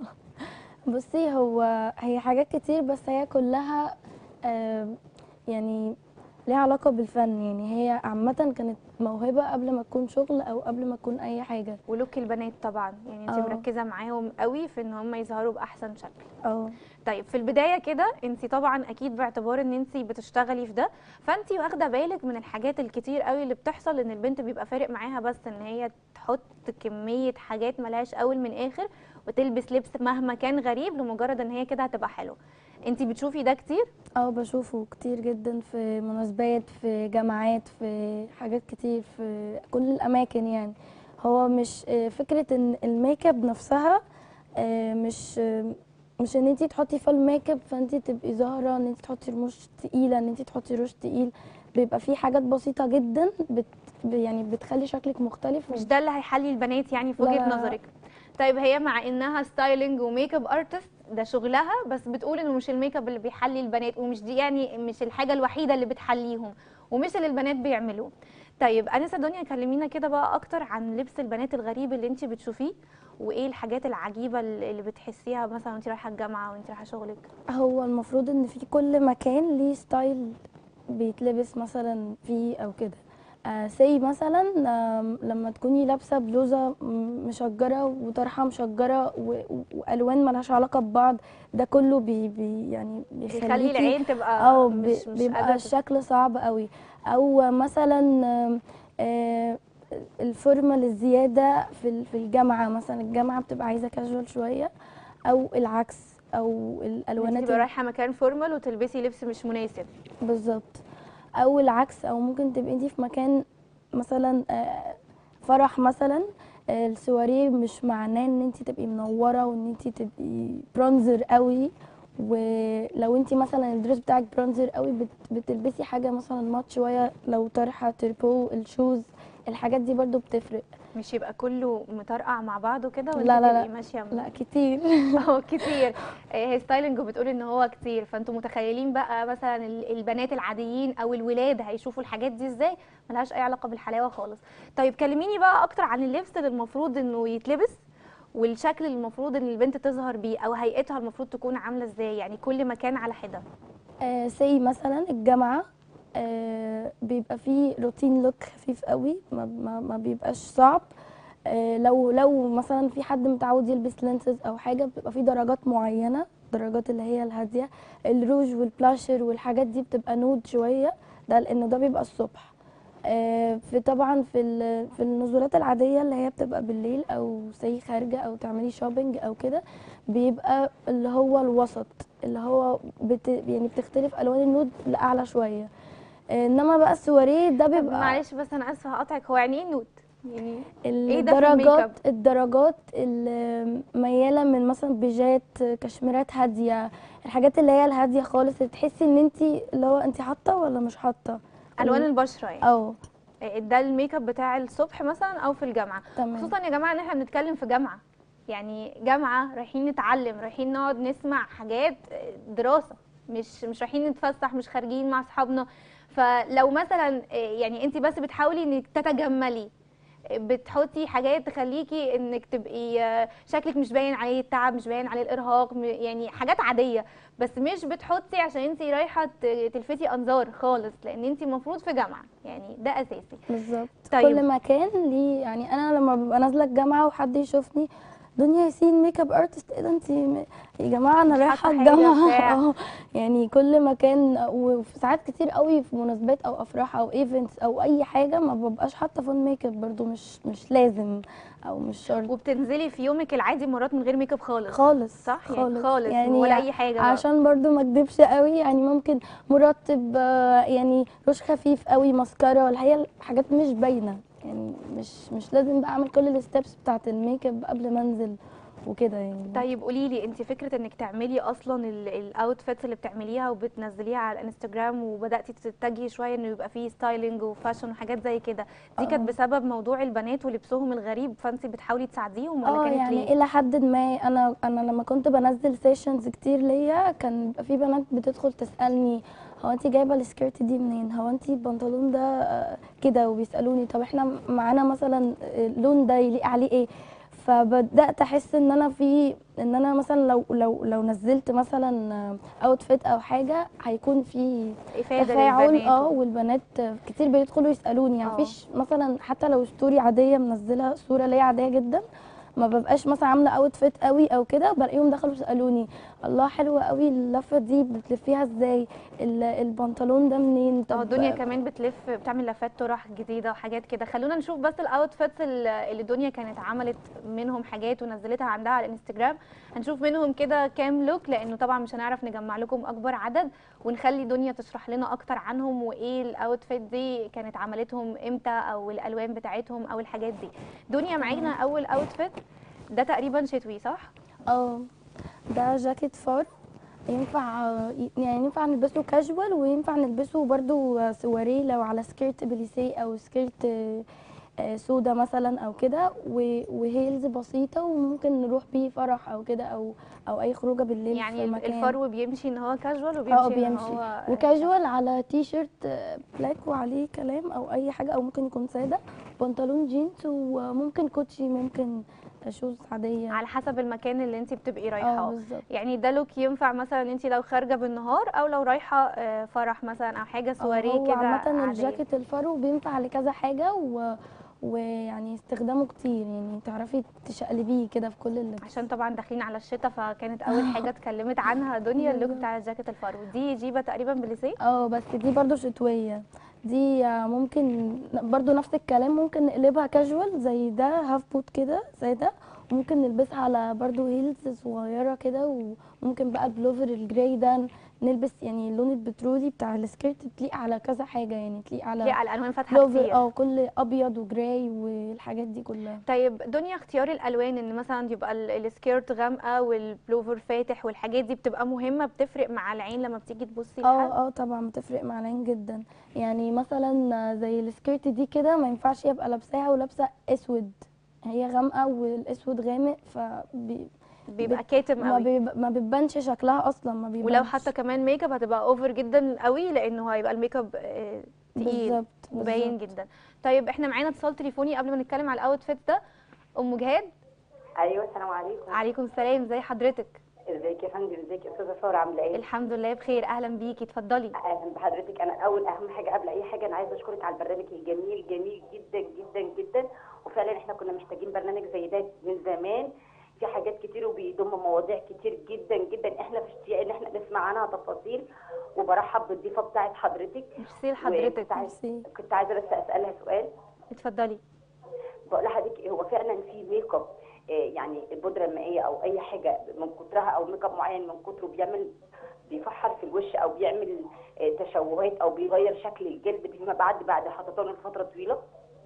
بصي هو هي حاجات كتير بس هي كلها آم، يعني ليها علاقه بالفن يعني هي عامه كانت موهبه قبل ما تكون شغل او قبل ما تكون اي حاجه ولوك البنات طبعا يعني انت اه. مركزه معاهم قوي في ان هم يظهروا باحسن شكل اه طيب في البدايه كده انت طبعا اكيد باعتبار ان انت بتشتغلي في ده فانت واخده بالك من الحاجات الكتير قوي اللي بتحصل ان البنت بيبقى فارق معاها بس ان هي تحط كميه حاجات ملهاش اول من اخر وتلبس لبس مهما كان غريب لمجرد ان هي كده هتبقى حلوه انت بتشوفي ده كتير اه بشوفه كتير جدا في مناسبات في جامعات في حاجات كتير في كل الاماكن يعني هو مش آه، فكره ان الميك اب نفسها آه، مش آه، مش ان انت تحطي فول ميك اب فانت تبقي ظاهره ان انت تحطي رموش تقيله ان انت تحطي روج تقيل بيبقى في حاجات بسيطه جدا بت يعني بتخلي شكلك مختلف مش ده اللي هيحلي البنات يعني في لا، وجهه لا. نظرك طيب هي مع انها ستايلينج وميك اب ارتست ده شغلها بس بتقول انه مش الميك اب اللي بيحلي البنات ومش دي يعني مش الحاجه الوحيده اللي بتحليهم ومش اللي البنات بيعملوه طيب انسه دنيا كلمينا كده بقى اكتر عن لبس البنات الغريب اللي انت بتشوفيه وايه الحاجات العجيبه اللي اللي بتحسيها مثلا وانت رايحه الجامعه وانت رايحه شغلك هو المفروض ان في كل مكان ليه ستايل بيتلبس مثلا فيه او كده آه سي مثلا آم، لما تكوني لابسه بلوزه م- مشجره وطرحه مشجره و- و- والوان ملهاش علاقه ببعض ده كله بي بي يعني بيخلي بيخليكي العين تبقى اه مش بي- مش بيبقى قادره الشكل صعب قوي او مثلا آم، آه، الفورمال الزياده في ال- في الجامعه مثلا الجامعه بتبقى عايزه كاجوال شويه او العكس او انت الالوانات تبقى رايحه مكان فورمال وتلبسي لبس مش مناسب بالظبط او العكس او ممكن تبقي انتي في مكان مثلا آه، فرح مثلا آه، السواريه مش معناه ان انتي تبقي منوره وان انتي تبقي برونزر قوي ولو انتي مثلا الدريس بتاعك برونزر قوي بت- بتلبسي حاجه مثلا مات شويه لو طرحه تربو الشوز الحاجات دي برضو بتفرق مش يبقى كله مطرقع مع بعضه كده وانت لا، لا، تبقي لا. ماشيه م- لا كتير اه كتير آه، هي ستايلنج وبتقول ان هو كتير فانتوا متخيلين بقى مثلا ال- البنات العاديين او الولاد هيشوفوا الحاجات دي ازاي ملهاش اي علاقه بالحلاوه خالص طيب كلميني بقى اكتر عن اللبس اللي المفروض انه يتلبس والشكل اللي المفروض ان البنت تظهر بيه او هيئتها المفروض تكون عامله ازاي يعني كل مكان على حده آه سي مثلا الجامعة آه بيبقى فيه روتين لوك خفيف قوي ما, ما, ما بيبقاش صعب آه لو لو مثلا في حد متعود يلبس لينسز او حاجة بتبقى فيه درجات معينة درجات اللي هي الهادية الروج والبلاشر والحاجات دي بتبقى نود شوية ده لان ده بيبقى الصبح آه في طبعا في ال- في النزولات العادية اللي هي بتبقى بالليل او سي خارجة او تعملي شوبينج او كده بيبقى اللي هو الوسط اللي هو بت يعني بتختلف الوان النود لاعلى شويه آه، انما بقى السواريه ده طب بيبقى معلش بس انا اسفه هقطعك هو يعني ايه نوت يعني ده في الدرجات الميك الدرجات المياله من مثلا بيجات كشميرات هاديه الحاجات اللي هي الهاديه خالص اللي تحسي ان انت اللي هو انت حاطه ولا مش حاطه الوان البشره يعني اه آه، ده الميك اب بتاع الصبح مثلا او في الجامعه تمام خصوصا يا جماعه ان احنا بنتكلم في جامعه يعني جامعه رايحين نتعلم رايحين نقعد نسمع حاجات دراسه مش مش رايحين نتفسح مش خارجين مع اصحابنا فلو مثلا يعني انت بس بتحاولي انك تتجملي بتحطي حاجات تخليكي انك تبقي شكلك مش باين عليه التعب مش باين عليه الارهاق م- يعني حاجات عاديه بس مش بتحطي عشان انت رايحه ت- تلفتي انظار خالص لان انت المفروض في جامعه يعني ده اساسي بالظبط طيب. كل مكان ليه يعني انا لما ببقى نازله الجامعه وحد يشوفني دنيا ياسين ميك اب ارتست ايه ده انت م- يا جماعه انا مش رايحه حاطة حاجة الجامعه بتاع. اه يعني كل مكان وفي ساعات كتير قوي في مناسبات او افراح او ايفنتس او اي حاجه ما ببقاش حاطه فون ميك اب برضو مش مش لازم او مش شرط وبتنزلي في يومك العادي مرات من غير ميك اب خالص خالص صح يعني خالص خالص يعني ولا اي حاجه بقى. عشان برضو ما اكدبش قوي يعني ممكن مرطب آه، يعني روش خفيف قوي ماسكارا اللي هي الحاجات مش باينه يعني مش مش لازم بقى اعمل كل الستبس بتاعت الميك اب قبل ما انزل وكده يعني طيب قولي لي انت فكره انك تعملي اصلا الاوتفيتس اللي بتعمليها وبتنزليها على الانستجرام وبداتي تتجهي شويه انه يبقى فيه ستايلينج وفاشن وحاجات زي كده دي كانت آه. بسبب موضوع البنات ولبسهم الغريب فانت بتحاولي تساعديهم ولا اه كانت يعني ليه الى حد ما انا انا لما كنت بنزل سيشنز كتير ليا كان بيبقى في بنات بتدخل تسالني هو انت جايبه السكيرت دي منين هو انت البنطلون ده آه، كده وبيسالوني طب احنا معانا مثلا آه، اللون ده يليق عليه ايه فبدات احس ان انا في ان انا مثلا لو لو لو نزلت مثلا اوتفيت او حاجه هيكون في افاده تفاعل للبنات اه والبنات كتير بيدخلوا يسالوني يعني آه. مفيش مثلا حتى لو ستوري عاديه منزله صوره ليا عاديه جدا ما ببقاش مثلا عامله اوت فيت قوي او كده بلاقيهم دخلوا يسالوني الله حلوه قوي اللفه دي بتلفيها ازاي ال- البنطلون ده منين اه طب الدنيا كمان بتلف بتعمل لفات طرح جديده وحاجات كده خلونا نشوف بس الاوتفيتس اللي اللي الدنيا كانت عملت منهم حاجات ونزلتها عندها على الانستجرام هنشوف منهم كده كام لوك لانه طبعا مش هنعرف نجمع لكم اكبر عدد ونخلي دنيا تشرح لنا اكتر عنهم وايه الاوتفيت دي كانت عملتهم امتى او الالوان بتاعتهم او الحاجات دي دنيا معانا اول اوتفيت ده تقريبا شتوي صح اه ده جاكيت فار ينفع يعني ينفع نلبسه كاجوال وينفع نلبسه برضو سواريه لو على سكيرت بليسيه او سكيرت آه، سودا مثلا او كده و- وهيلز بسيطه وممكن نروح بيه فرح او كده او او اي خروجه بالليل يعني في ال- مكان الفرو بيمشي ان هو كاجوال اه وبيمشي ان بيمشي هو وكاجوال على تي شيرت آه، بلاك وعليه كلام او اي حاجه او ممكن يكون ساده بنطلون جينز وممكن كوتشي ممكن شوز عاديه على حسب المكان اللي انت بتبقي اه رايحاه بالظبط يعني ده لوك ينفع مثلا انت لو خارجه بالنهار او لو رايحه آه، فرح مثلا او حاجه سواريه هو كده عامة عادية. الجاكيت الفرو بينفع لكذا حاجة و... ويعني استخدامه كتير يعني تعرفي تشقلبيه كده في كل اللبس عشان طبعا داخلين على الشتاء فكانت اول حاجه اتكلمت عنها دنيا اللوك بالظبط. بتاع الجاكيت الفرو دي جيبه تقريبا بليسيه اه بس دي برضو شتوية دي آه، ممكن برضو نفس الكلام ممكن نقلبها كاجوال زي ده هاف بوت كده سادة وممكن نلبسها على برضو هيلز صغيرة كده وممكن بقى البلوفر الجراي ده نلبس يعني اللون البترولي بتاع السكيرت تليق على كذا حاجة يعني تليق على ليه على الالوان فاتحه بلوفر كتير اه كل ابيض وجراي والحاجات دي كلها طيب دنيا اختيار الالوان ان مثلا يبقى ال- السكيرت غامقه والبلوفر فاتح والحاجات دي بتبقى مهمه بتفرق مع العين لما بتيجي تبصي لحد اه اه طبعا بتفرق مع العين جدا يعني مثلا زي السكيرت دي كده ما ينفعش يبقى لابساها ولابسه اسود هي غامقه والاسود غامق ف بيبقى كاتم ما, قوي بيب... ما بتبانش شكلها اصلا ما بيبانش ولو حتى كمان ميك اب هتبقى اوفر جدا قوي لانه هيبقى الميك اب آه، تقيل بالظبط وباين بالظبط. جدا طيب احنا معانا اتصال تليفوني قبل ما نتكلم على الاوتفيت ده ام جهاد ايوه السلام عليكم عليكم السلام ازي حضرتك ازيك يا فندم ازيك يا استاذه ساره عامله ايه الحمد لله بخير اهلا بيكي اتفضلي اهلا بحضرتك انا اول اهم حاجه قبل اي حاجه انا عايزه اشكرك على البرنامج الجميل جميل جدا جدا جدا وفعلا احنا كنا محتاجين برنامج زي ده من زمان في حاجات كتير وبيضم مواضيع كتير جدا جدا احنا في اشتياق ان احنا نسمع عنها تفاصيل وبرحب بالضيفه بتاعت حضرتك ميرسي لحضرتك وكنت عايزة- ميرسي. كنت عايزه بس اسالها سؤال اتفضلي بقول لحضرتك هو فعلا في ميك اب آه، يعني البودره المائيه او اي حاجه من كترها او ميك اب معين من كتره بيعمل بيفحر في الوش او بيعمل آه، تشوهات او بيغير شكل الجلد فيما بعد بعد حطيتها لفتره طويله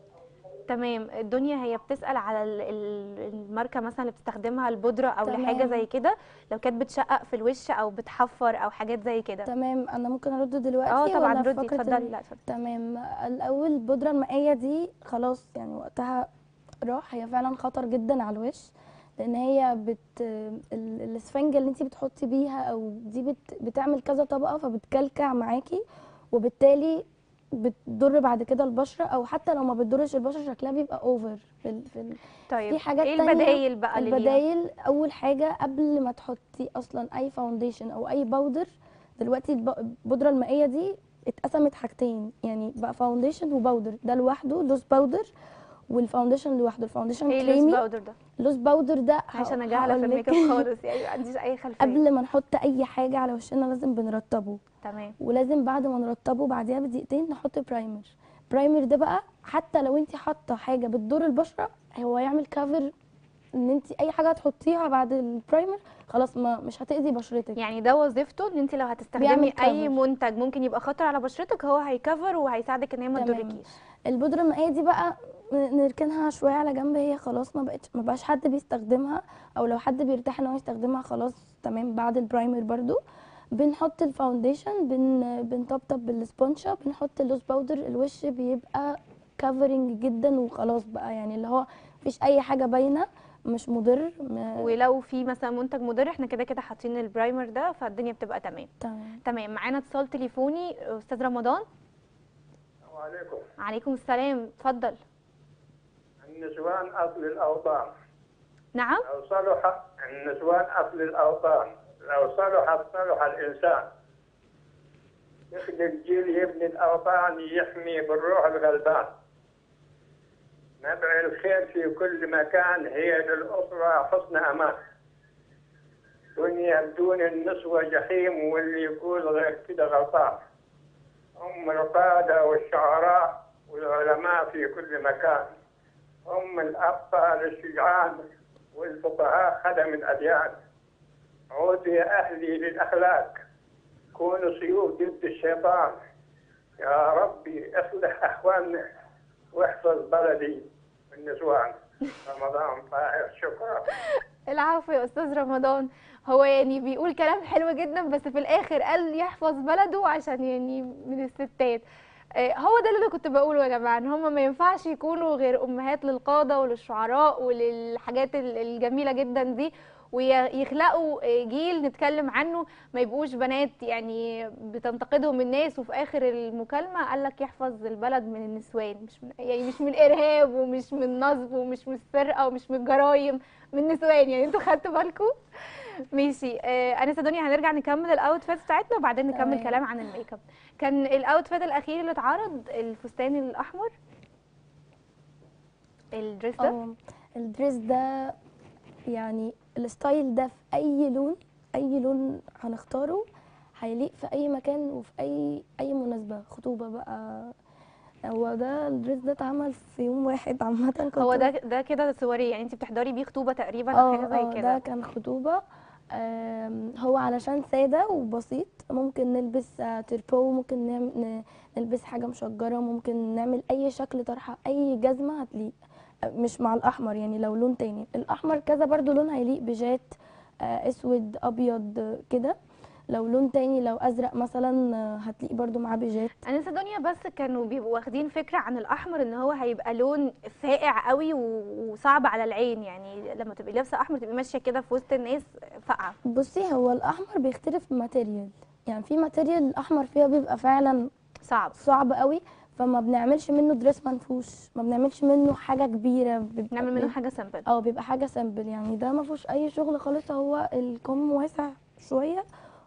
تمام الدنيا هي بتسأل على ال- ال- الماركة مثلا اللي بتستخدمها البودرة او تمام. لحاجة زي كده لو كانت بتشقق في الوش او بتحفر او حاجات زي كده تمام انا ممكن ارد دلوقتي اه طبعا ولا في ردي فقرة اتفضلي ال- لا اتفضلي تمام الاول البودره المائيه دي خلاص يعني وقتها راح هي فعلا خطر جدا على الوش لان هي بت ال- الاسفنجه اللي انت بتحطي بيها او دي بت... بتعمل كذا طبقه فبتكلكع معاكي وبالتالي بتضر بعد كده البشره او حتى لو ما بتضرش البشره شكلها بيبقى اوفر في ال... في ال... طيب في حاجات ايه تانية البدايل بقى اللي ليها؟ البدايل اول حاجه قبل ما تحطي اصلا اي فاونديشن او اي باودر دلوقتي الب- البودره المائيه دي اتقسمت حاجتين يعني بقى فاونديشن وباودر ده لوحده لوز باودر والفاونديشن لوحده الفاونديشن ايه اللوز كريمي باودر ده اللوز باودر ده عشان انا جاهله في هقولك. الميك اب خالص يعني ما عنديش اي خلفيه قبل ما نحط اي حاجه على وشنا لازم بنرطبه تمام ولازم بعد ما نرطبه بعديها بدقيقتين نحط برايمر برايمر ده بقى حتى لو انت حاطه حاجه بتضر البشره هو يعمل كفر ان انت اي حاجه هتحطيها بعد البرايمر خلاص ما مش هتاذي بشرتك يعني ده وظيفته ان انت لو هتستخدمي بيعمل اي cover. منتج ممكن يبقى خطر على بشرتك هو هيكفر وهيساعدك ان هي ما تمام. تضركيش البودره المائيه دي بقى ن- نركنها شويه على جنب هي خلاص ما بقتش ما بقاش حد بيستخدمها او لو حد بيرتاح ان هو يستخدمها خلاص تمام بعد البرايمر برضو بنحط الفاونديشن بن بنطبطب بالسبونشة بنحط اللوز باودر الوش بيبقى كفرنج جدا وخلاص بقى يعني اللي هو مفيش اي حاجه باينه مش مضر م- ولو في مثلا منتج مضر احنا كده كده حاطين البرايمر ده فالدنيا بتبقى تمام تمام تمام معانا اتصال تليفوني استاذ رمضان السلام عليكم عليكم السلام اتفضل النسوان أصل الأوطان نعم لو صلح النسوان أصل الأوطان لو صلحت صلح الإنسان يخلق جيل يبني الأوطان يحمي بالروح الغلبان نبع الخير في كل مكان هي للأسرة حسن أمان دنيا بدون النسوة جحيم واللي يقول غير كده غلطان هم القادة والشعراء والعلماء في كل مكان هم الأبطال الشجعان والفقهاء خدم الأديان عودوا يا أهلي للأخلاق كونوا سيوف ضد الشيطان يا ربي اصلح أخواننا واحفظ بلدي النسوان رمضان طاهر شكرا العفو يا استاذ رمضان هو يعني بيقول كلام حلو جدا بس في الاخر قال يحفظ بلده عشان يعني من الستات آه، هو ده اللي انا كنت بقوله يا جماعه ان هم ما ينفعش يكونوا غير امهات للقاده وللشعراء وللحاجات ال- الجميله جدا دي ويخلقوا آه، جيل نتكلم عنه ما يبقوش بنات يعني بتنتقدهم الناس وفي اخر المكالمه قال لك يحفظ البلد من النسوان مش من يعني مش من الارهاب ومش من النصب ومش من السرقه ومش من الجرايم من النسوان يعني انتوا خدتوا بالكم ماشي آه انسه دنيا هنرجع نكمل الاوتفيت بتاعتنا وبعدين نكمل تمام. كلام عن الميك اب كان الاوتفيت الاخير اللي اتعرض الفستان الاحمر الدريس ده اه الدريس ده يعني الستايل ده في اي لون اي لون هنختاره هيليق في اي مكان وفي اي اي مناسبه خطوبه بقى هو ده الدريس ده اتعمل في يوم واحد عامه كنت هو ده ده كده صوري يعني انت بتحضري بيه خطوبه تقريبا او حاجه اه زي اه كده ده كان خطوبة آم، هو علشان سادة وبسيط ممكن نلبس آه، تربو ممكن نعم- ن- نلبس حاجة مشجرة ممكن نعمل أي شكل طرحة أي جزمة هتليق آه، مش مع الأحمر يعني لو لون تاني الأحمر كذا برضو لون هيليق بجات آه، أسود أبيض آه، كده لو لون تاني لو أزرق مثلا آه، هتليق برضو معاه بجات انسه دنيا بس كانوا بيبقوا واخدين فكره عن الاحمر ان هو هيبقى لون فاقع قوي و- وصعب على العين يعني لما تبقي لابسه احمر تبقي ماشيه كده في وسط الناس فاقعه بصي هو الأحمر بيختلف ماتيريال يعني في ماتيريال الأحمر فيها بيبقى فعلا صعب صعب قوي فما بنعملش منه دريس منفوش ما بنعملش منه حاجه كبيره بيبقى نعمل منه حاجه سامبل اه بيبقى حاجه سامبل يعني ده ما فيهوش اي شغل خالص هو الكم واسع شويه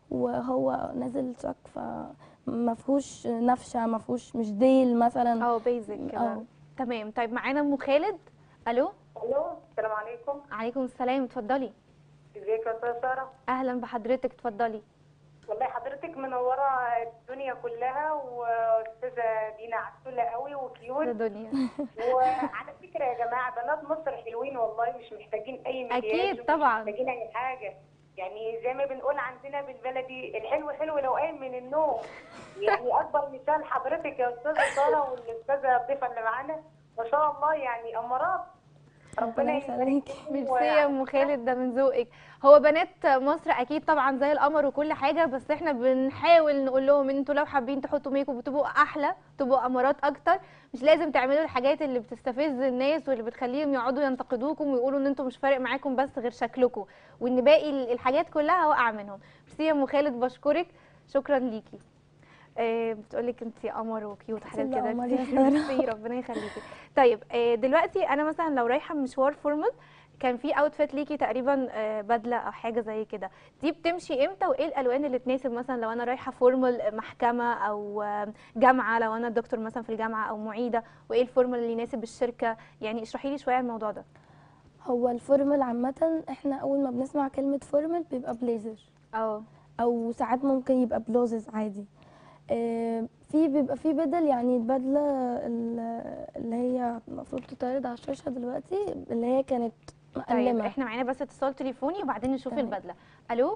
وهو نازل صك فما فيهوش نفشه ما فيهوش مش ديل مثلا اه بيزك كده اه. تمام طيب معانا ام خالد الو الو السلام عليكم عليكم السلام اتفضلي ازيك يا استاذه ساره اهلا بحضرتك اتفضلي والله حضرتك منوره الدنيا كلها واستاذه دينا عسوله قوي يا وكيوت دنيا وعلى فكره يا جماعه بنات مصر حلوين والله مش محتاجين اي مكياج أكيد ومش طبعاً. محتاجين اي حاجه يعني زي ما بنقول عندنا بالبلدي الحلو حلو لو قايم من النوم يعني اكبر مثال حضرتك يا استاذه ساره والاستاذه الضيفه اللي معانا ما شاء الله يعني امارات ربنا يخليك ميرسي يا ام خالد ده من ذوقك هو بنات مصر اكيد طبعا زي القمر وكل حاجه بس احنا بنحاول نقول لهم ان انتوا لو حابين تحطوا ميك اب وتبقوا احلى تبقوا امارات اكتر مش لازم تعملوا الحاجات اللي بتستفز الناس واللي بتخليهم يقعدوا ينتقدوكم ويقولوا ان انتوا مش فارق معاكم بس غير شكلكم وان باقي ال- الحاجات كلها واقعه منهم ميرسي يا ام خالد بشكرك شكرا ليكي آه بتقولك انت قمر وكيوت حاجات لا كده قمر يا كتير. سارة. ميرسي، ربنا يخليكي طيب آه دلوقتي انا مثلا لو رايحه مشوار فورمال كان في اوتفيت ليكي تقريبا آه، بدله او حاجه زي كده دي بتمشي امتى وايه الالوان اللي تناسب مثلا لو انا رايحه فورمال محكمه او آه، جامعه لو انا دكتور مثلا في الجامعه او معيده وايه الفورمال اللي يناسب الشركه يعني اشرحي لي شويه عن الموضوع ده هو الفورمال عامة احنا أول ما بنسمع كلمة فورمال بيبقى بليزر اه أو ساعات ممكن يبقى بلوزز عادي آه، في بيبقى في بدل يعني البدلة ال- اللي هي المفروض تتعرض على الشاشة دلوقتي اللي هي كانت طيب مقلمة احنا معانا بس اتصال تليفوني وبعدين نشوف تمام. البدله الو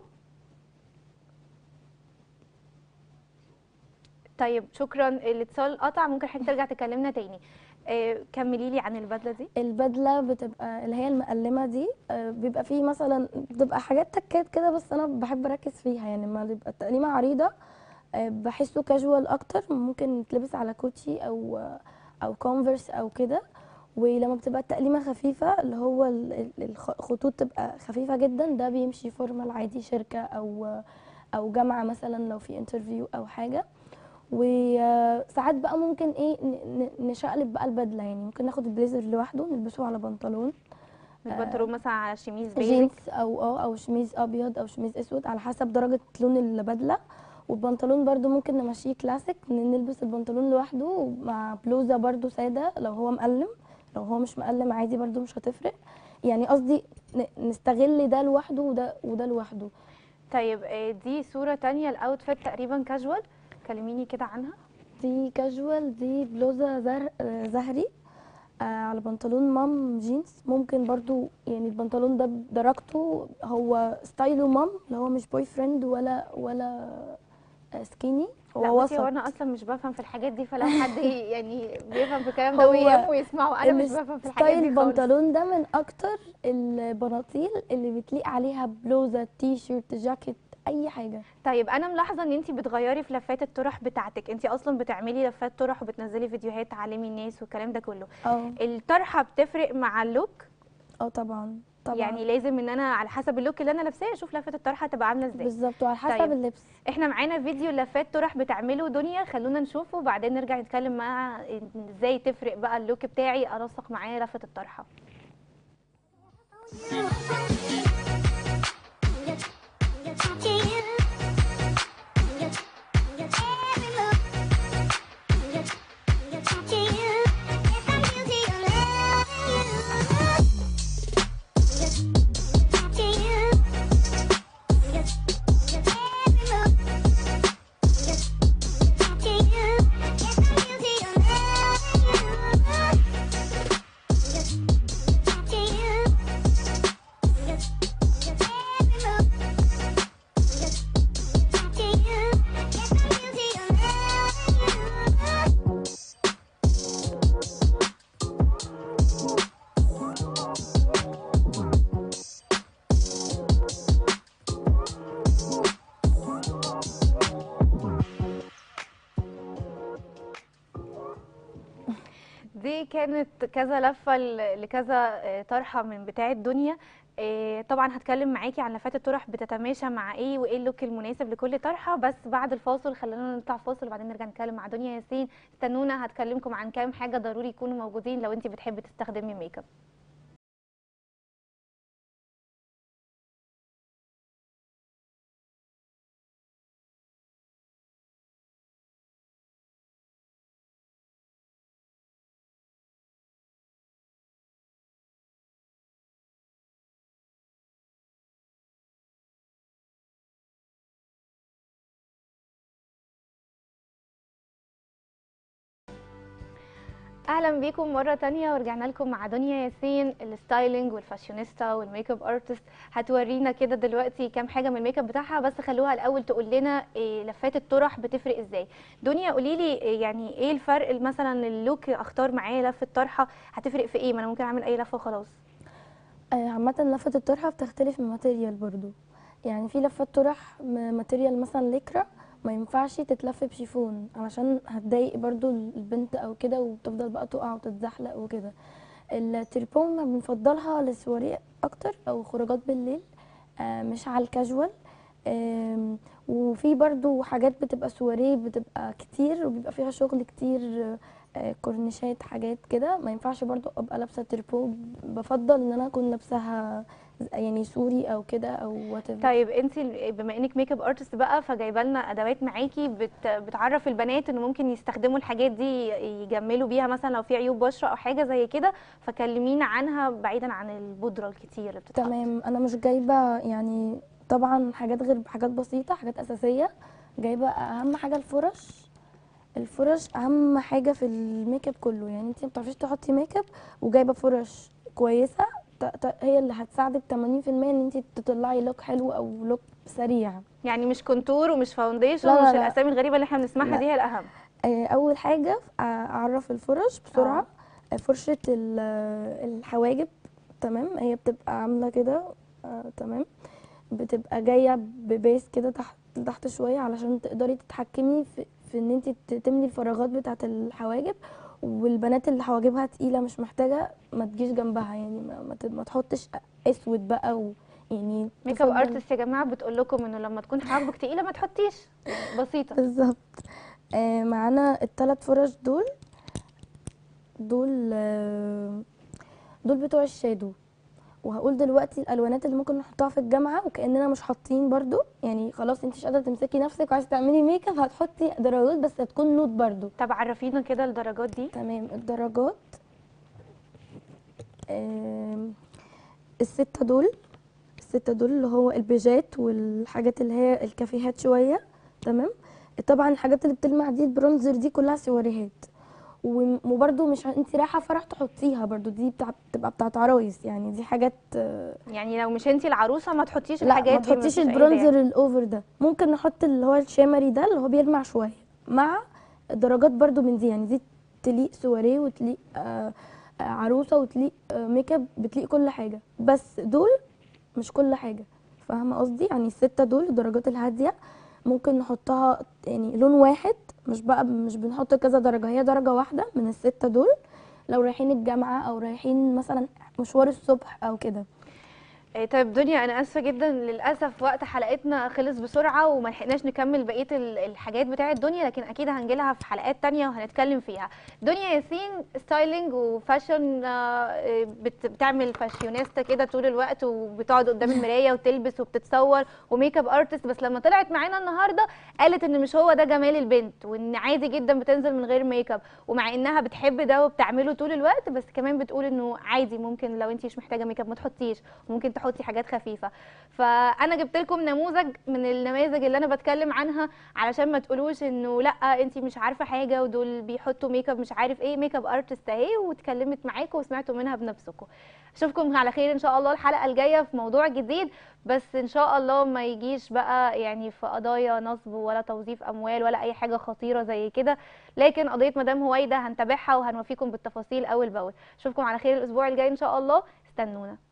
طيب شكرا الاتصال قطع ممكن حضرتك ترجع تكلمنا تاني آه كملي لي عن البدله دي البدلة بتبقى اللي هي المقلمة دي آه، بيبقى فيه مثلا بتبقى حاجات تكات كده بس أنا بحب أركز فيها يعني لما تبقى التقليمة عريضة آه، بحسه كاجوال أكتر ممكن يتلبس على كوتشي أو أو كونفرس أو كده ولما بتبقى التقليمة خفيفة اللي هو ال- ال- الخ- الخطوط تبقى خفيفة جدا ده بيمشي فورمال عادي شركة أو أو جامعة مثلا لو في انترفيو أو حاجة وساعات بقى ممكن ايه ن- ن- نشقلب بقى البدله يعني ممكن ناخد البليزر لوحده نلبسه على بنطلون البنطلون مثلا على شميز بيزك جينز او اه او شميز ابيض او شميز اسود على حسب درجه لون البدله والبنطلون برضو ممكن نمشيه كلاسيك ن- نلبس البنطلون لوحده مع بلوزه برضو ساده لو هو مقلم لو هو مش مقلم عادي برضو مش هتفرق يعني قصدي ن- نستغل ده لوحده وده وده لوحده طيب آه دي صوره تانية الاوتفيت تقريبا كاجوال كلميني كده عنها دي كاجوال دي بلوزه زر... آه، زهري آه على بنطلون مام جينز ممكن برضو يعني البنطلون ده درجته هو ستايله مام اللي هو مش بوي فريند ولا ولا آه، سكيني لا هو بصي وسط هو انا اصلا مش بفهم في الحاجات دي فلو حد يعني بيفهم في الكلام ده هو ويهمه ويسمعه انا مش بفهم في الحاجات ستايل دي خالص البنطلون ده من اكتر البناطيل اللي بتليق عليها بلوزه تي شيرت جاكيت اي حاجه طيب انا ملاحظه ان انت بتغيري في لفات الطرح بتاعتك انت اصلا بتعملي لفات طرح وبتنزلي فيديوهات تعلمي الناس والكلام ده كله اه الطرحه بتفرق مع اللوك اه طبعا طبعا يعني لازم ان انا على حسب اللوك اللي انا لابساه اشوف لفه الطرحه تبقى عامله ازاي بالظبط وعلى حسب طيب. اللبس احنا معانا فيديو لفات طرح بتعمله دنيا خلونا نشوفه وبعدين نرجع نتكلم مع إن ازاي تفرق بقى اللوك بتاعي انسق معاه لفه الطرحه دي كانت كذا لفه ل- لكذا آه، طرحه من بتاعه دنيا آه، طبعا هتكلم معاكي عن لفات الطرح بتتماشى مع ايه وايه اللوك المناسب لكل طرحه بس بعد الفاصل خلينا نطلع فاصل وبعدين نرجع نتكلم مع دنيا ياسين استنونا هتكلمكم عن كام حاجه ضروري يكونوا موجودين لو انت بتحبي تستخدمي ميك اب اهلا بيكم مره تانية ورجعنا لكم مع دنيا ياسين الستايلينج والفاشيونيستا والميك اب ارتست هتورينا كده دلوقتي كام حاجه من الميك اب بتاعها بس خلوها الاول تقول لنا إيه لفات الطرح بتفرق ازاي دنيا قولي لي إيه يعني ايه الفرق مثلا اللوك اختار معاه لفه طرحه هتفرق في ايه ما انا ممكن اعمل اي لفه وخلاص آه، عامة لفة الطرحة بتختلف من ماتيريال برضو يعني في لفات طرح م- ماتيريال مثلا ليكرا ما ينفعش تتلف بشيفون علشان هتضايق برضو البنت او كده وتفضل بقى تقع وتتزحلق وكده التريبون ما بنفضلها للسواري اكتر او خروجات بالليل آه، مش على الكاجوال آم، وفي برضو حاجات بتبقى سواريه بتبقى كتير وبيبقى فيها شغل كتير آه، كورنيشات حاجات كده ما ينفعش برضو ابقى لابسه تربو بفضل ان انا اكون لابساها يعني سوري او كده او وات طيب انت بما انك ميك اب ارتست بقى فجايبه لنا ادوات معاكي بت بتعرف البنات انه ممكن يستخدموا الحاجات دي يجملوا بيها مثلا لو في عيوب بشره او حاجه زي كده فكلمينا عنها بعيدا عن البودره الكتير اللي بتتحط تمام انا مش جايبه يعني طبعا حاجات غير حاجات بسيطه حاجات اساسيه جايبه اهم حاجه الفرش الفرش اهم حاجه في الميك اب كله يعني انت ما بتعرفيش تحطي ميك اب وجايبه فرش كويسه ت- ت- هي اللي هتساعدك 80% ان انت تطلعي لوك حلو او لوك سريع يعني مش كونتور ومش فاونديشن لا، لا، ومش لا. الاسامي الغريبه اللي احنا بنسمعها لا. دي هي الاهم آه، اول حاجه آه، اعرف الفرش بسرعه آه، فرشه ال- آه، الحواجب تمام هي بتبقى عامله كده آه، تمام بتبقى جايه ببيس كده تحت تحت شويه علشان تقدري تتحكمي في, في ان انت ت- تملي الفراغات بتاعه الحواجب والبنات اللي حواجبها تقيله مش محتاجه ما تجيش جنبها يعني ما, ما, ت- ما تحطش اسود بقى و يعني ميك اب تفضل- ارتست يا جماعه بتقول لكم انه لما تكون حواجبك تقيله ما تحطيش يعني بسيطه بالظبط آه معانا الثلاث فرش دول دول آه دول بتوع الشادو وهقول دلوقتي الالوانات اللي ممكن نحطها في الجامعه وكاننا مش حاطين برضو يعني خلاص انت مش قادره تمسكي نفسك وعايزه تعملي ميك اب هتحطي درجات بس هتكون نوت برضو طب عرفينا كده الدرجات دي تمام الدرجات آم، الستة دول الستة دول اللي هو البيجات والحاجات اللي هي الكافيهات شوية تمام طبعا الحاجات اللي بتلمع دي البرونزر دي كلها سواريهات وم- وبرده مش انت رايحه فرح تحطيها برضو دي بتاع بتبقى بتاعت عرايس يعني دي حاجات آه، يعني لو مش انتي العروسه ما تحطيش لا الحاجات ما دي تحطيش مفيش أي البرونزر داعي. الاوفر ده ممكن نحط اللي هو الشامري ده اللي هو بيلمع شويه مع درجات برضو من دي يعني دي تليق سواريه وتليق آه آه، عروسه وتليق آه ميك اب بتليق كل حاجه بس دول مش كل حاجه فاهمه قصدي يعني السته دول الدرجات الهاديه ممكن نحطها يعني لون واحد مش بقى مش بنحط كذا درجه هي درجه واحده من السته دول لو رايحين الجامعه او رايحين مثلا مشوار الصبح او كده إيه طيب دنيا انا اسفه جدا للاسف وقت حلقتنا خلص بسرعه وما لحقناش نكمل بقيه ال- الحاجات بتاعه دنيا لكن اكيد هنجيلها في حلقات تانية وهنتكلم فيها دنيا ياسين ستايلينج وفاشن آه، إيه، بت- بتعمل فاشيونيستا كده طول الوقت وبتقعد قدام المرايه وتلبس وبتتصور وميك اب ارتست بس لما طلعت معانا النهارده قالت ان مش هو ده جمال البنت وان عادي جدا بتنزل من غير ميك اب ومع انها بتحب ده وبتعمله طول الوقت بس كمان بتقول انه عادي ممكن لو انت مش محتاجه ميك اب ما تحطيش ممكن تحطي حاجات خفيفه فانا جبت لكم نموذج من النماذج اللي انا بتكلم عنها علشان ما تقولوش انه لا انت مش عارفه حاجه ودول بيحطوا ميك اب مش عارف ايه ميك اب ارتست اهي واتكلمت معاكم وسمعتوا منها بنفسكم اشوفكم على خير ان شاء الله الحلقه الجايه في موضوع جديد بس ان شاء الله ما يجيش بقى يعني في قضايا نصب ولا توظيف اموال ولا اي حاجه خطيره زي كده لكن قضيه مدام هويدا هنتابعها وهنوفيكم بالتفاصيل اول باول اشوفكم على خير الاسبوع الجاي ان شاء الله استنونا